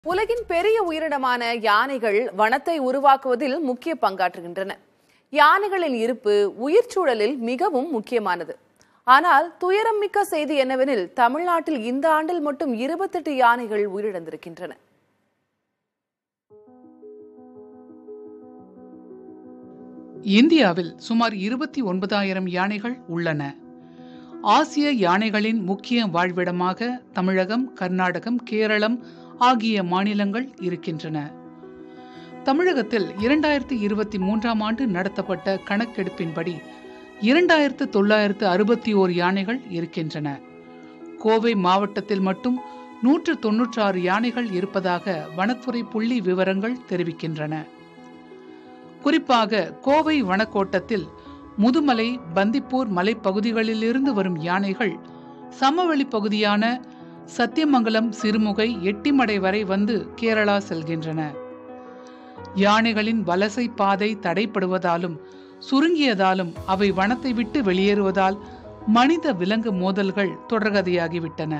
உலகின் பெரிய உயிரினமான யானைகள் வனத்தை உருவாக்குவதில் முக்கிய பங்காற்றுகின்றன யானைகளின் இருப்பு உயிர்ச்சூழலில் மிகவும் முக்கியமானது ஆனால் துயரம் மிக்க செய்தி என்னவெனில் தமிழ்நாட்டில் இந்த ஆண்டில் மட்டும் இருபத்தெட்டு யானைகள் உயிரிழந்திருக்கின்றன இந்தியாவில் சுமார் இருபத்தி ஒன்பதாயிரம் யானைகள் உள்ளன ஆசிய யானைகளின் முக்கிய வாழ்விடமாக தமிழகம் கர்நாடகம் கேரளம் ஆகிய மாநிலங்கள் இருக்கின்றன தமிழகத்தில் இரண்டாயிரத்தி இருபத்தி மூன்றாம் ஆண்டு நடத்தப்பட்ட கணக்கெடுப்பின்படி இரண்டாயிரத்து தொள்ளாயிரத்து அறுபத்தி ஓர் யானைகள் இருக்கின்றன கோவை மாவட்டத்தில் மட்டும் நூற்று தொன்னூற்றாறு யானைகள் இருப்பதாக வனத்துறை புள்ளி விவரங்கள் தெரிவிக்கின்றன குறிப்பாக கோவை வனக்கோட்டத்தில் முதுமலை பந்திப்பூர் மலைப்பகுதிகளிலிருந்து வரும் யானைகள் சமவெளி பகுதியான சத்தியமங்கலம் சிறுமுகை எட்டிமடை வரை வந்து கேரளா செல்கின்றன யானைகளின் வலசை பாதை தடைப்படுவதாலும் சுருங்கியதாலும் அவை வனத்தை விட்டு வெளியேறுவதால் மனித விலங்கு மோதல்கள் தொடர்கதையாகிவிட்டன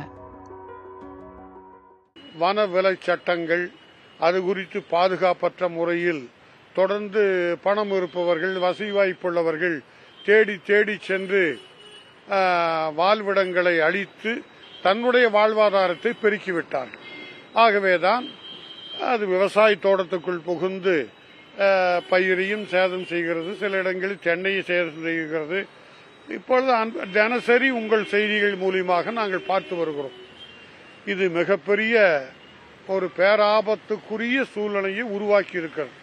வனவிலை சட்டங்கள் அது குறித்து பாதுகாப்பற்ற முறையில் தொடர்ந்து பணம் இருப்பவர்கள் வசதி வாய்ப்புள்ளவர்கள் தேடி தேடி சென்று ஆ, வாழ்விடங்களை அழித்து தன்னுடைய வாழ்வாதாரத்தை பெருக்கிவிட்டார்கள் ஆகவேதான் அது விவசாய தோட்டத்துக்குள் புகுந்து ஆ, பயிரையும் சேதம் செய்கிறது சில இடங்களில் தென்னையை சேதம் செய்கிறது இப்பொழுது அன்- தினசரி உங்கள் செய்திகள் மூலியமாக நாங்கள் பார்த்து வருகிறோம் இது மிகப்பெரிய ஒரு பேராபத்துக்குரிய சூழ்நிலையை உருவாக்கி இருக்கிறது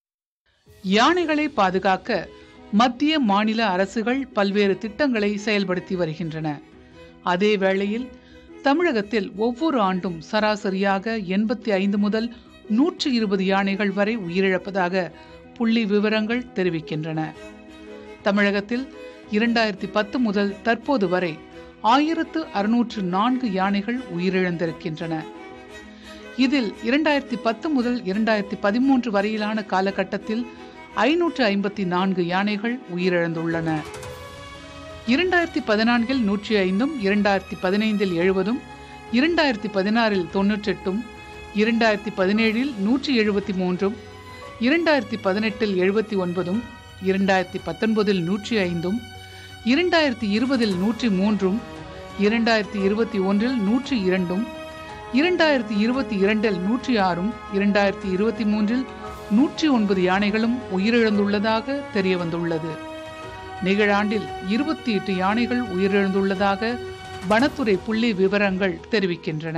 யானைகளை பாதுகாக்க மத்திய மாநில அரசுகள் பல்வேறு திட்டங்களை செயல்படுத்தி வருகின்றன அதே வேளையில் தமிழகத்தில் ஒவ்வொரு ஆண்டும் சராசரியாக எண்பத்தி ஐந்து முதல் நூற்று இருபது யானைகள் வரை உயிரிழப்பதாக புள்ளி விவரங்கள் தெரிவிக்கின்றன தமிழகத்தில் இரண்டாயிரத்தி பத்து முதல் தற்போது வரை ஆயிரத்து அறுநூற்று நான்கு யானைகள் உயிரிழந்திருக்கின்றன இதில் இரண்டாயிரத்தி பத்து முதல் இரண்டாயிரத்தி பதிமூன்று வரையிலான காலகட்டத்தில் ஐநூற்று ஐம்பத்தி நான்கு யானைகள் உயிரிழந்துள்ளன இரண்டாயிரத்தி பதினான்கில் நூற்றி ஐந்தும் இரண்டாயிரத்தி பதினைந்தில் எழுபதும் இரண்டாயிரத்தி பதினாறில் தொன்னூற்றெட்டும் இரண்டாயிரத்தி பதினேழில் நூற்றி எழுபத்தி மூன்றும் இரண்டாயிரத்தி பதினெட்டில் எழுபத்தி ஒன்பதும் இரண்டாயிரத்தி பத்தொன்பதில் நூற்றி ஐந்தும் இரண்டாயிரத்தி இருபதில் நூற்றி மூன்றும் இரண்டாயிரத்தி இருபத்தி ஒன்றில் நூற்றி இரண்டும் இரண்டாயிரத்தி இருபத்தி இரண்டில் நூற்றி ஆறும் இரண்டாயிரத்தி இருபத்தி மூன்றில் நூற்றி ஒன்பது யானைகளும் உயிரிழந்துள்ளதாக தெரிய வந்துள்ளது நிகழாண்டில் இருபத்தி எட்டு யானைகள் உயிரிழந்துள்ளதாக வனத்துறை புள்ளி விவரங்கள் தெரிவிக்கின்றன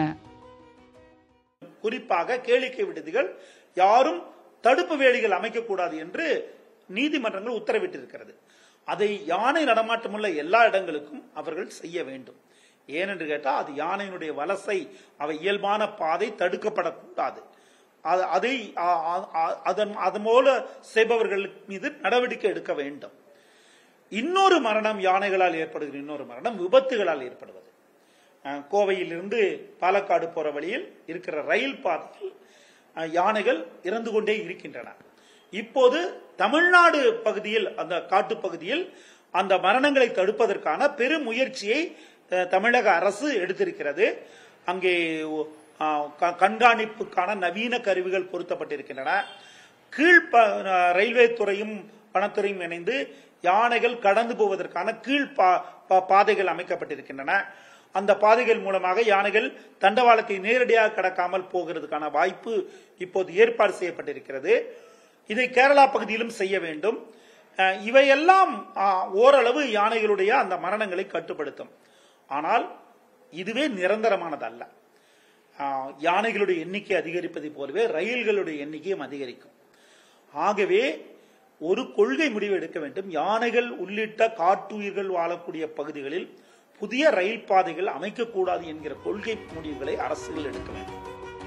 குறிப்பாக கேளிக்கை விடுதிகள் யாரும் தடுப்பு வேலிகள் அமைக்கக்கூடாது என்று நீதிமன்றங்கள் உத்தரவிட்டிருக்கிறது அதை யானை நடமாட்டமுள்ள எல்லா இடங்களுக்கும் அவர்கள் செய்ய வேண்டும் ஏனென்று கேட்டால் அது யானையினுடைய வலசை அவை இயல்பான பாதை தடுக்கப்படக்கூடாது அது- அதை ஆ- ஆ- ஆ- அதன் அதன் போல செய்பவர்கள் மீது நடவடிக்கை எடுக்க வேண்டும் இன்னொரு மரணம் யானைகளால் ஏற்படுகிற இன்னொரு மரணம் விபத்துகளால் ஏற்படுவது அஹ், கோவையிலிருந்து பாலக்காடு போற வழியில் இருக்கிற ரயில் பாதையில் அஹ், யானைகள் இறந்து கொண்டே இருக்கின்றன இப்போது தமிழ்நாடு பகுதியில் அந்த காட்டுப் பகுதியில் அந்த மரணங்களை தடுப்பதற்கான பெரும் முயற்சியை அஹ், தமிழக அரசு எடுத்திருக்கிறது அங்கே அஹ், க- கண்காணிப்புக்கான நவீன கருவிகள் பொருத்தப்பட்டிருக்கின்றன கீழ் ப- ரயில்வே துறையும் வனத்துறையும் இணைந்து யானைகள் கடந்து போவதற்கான கீழ் பா- பா- பாதைகள் அமைக்கப்பட்டிருக்கின்றன அந்த பாதைகள் மூலமாக யானைகள் தண்டவாளத்தை நேரடியாக கடக்காமல் போகிறதுக்கான வாய்ப்பு இப்போது ஏற்பாடு செய்யப்பட்டிருக்கிறது இதை கேரளா பகுதியிலும் செய்ய வேண்டும் அஹ், இவையெல்லாம் அஹ், ஓரளவு யானைகளுடைய அந்த மரணங்களை கட்டுப்படுத்தும் ஆனால் இதுவே நிரந்தரமானதல்ல ஆஹ், யானைகளுடைய எண்ணிக்கை அதிகரிப்பதை போலவே ரயில்களுடைய எண்ணிக்கையும் அதிகரிக்கும் ஆகவே ஒரு கொள்கை முடிவு எடுக்க வேண்டும் யானைகள் உள்ளிட்ட காட்டுயிர்கள் வாழக்கூடிய பகுதிகளில் புதிய ரயில் பாதைகள் அமைக்கக்கூடாது என்கிற கொள்கை முடிவுகளை அரசுகள் எடுக்க வேண்டும்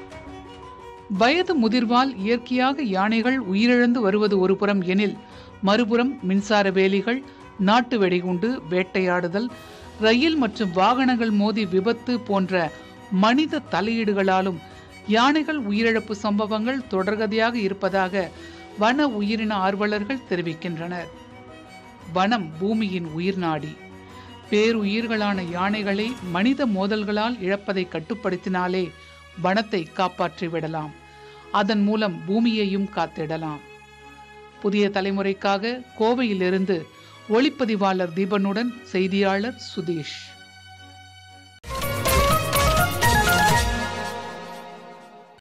வயது முதிர்வால் இயற்கையாக யானைகள் உயிரிழந்து வருவது ஒருபுறம் எனில் மறுபுறம் மின்சார வேலிகள் நாட்டு வெடிகுண்டு வேட்டையாடுதல் ரயில் மற்றும் வாகனங்கள் மோதி விபத்து போன்ற மனித தலையீடுகளாலும் யானைகள் உயிரிழப்பு சம்பவங்கள் தொடர்கதையாக இருப்பதாக வன உயிரின ஆர்வலர்கள் தெரிவிக்கின்றனர் வனம் பூமியின் உயிர்நாடி பேருயிர்களான யானைகளை மனித மோதல்களால் இழப்பதை கட்டுப்படுத்தினாலே வனத்தை காப்பாற்றி விடலாம் அதன் மூலம் பூமியையும் காத்திடலாம் புதிய தலைமுறைக்காக கோவையிலிருந்து ஒளிப்பதிவாளர் தீபனுடன் செய்தியாளர் சுதீஷ்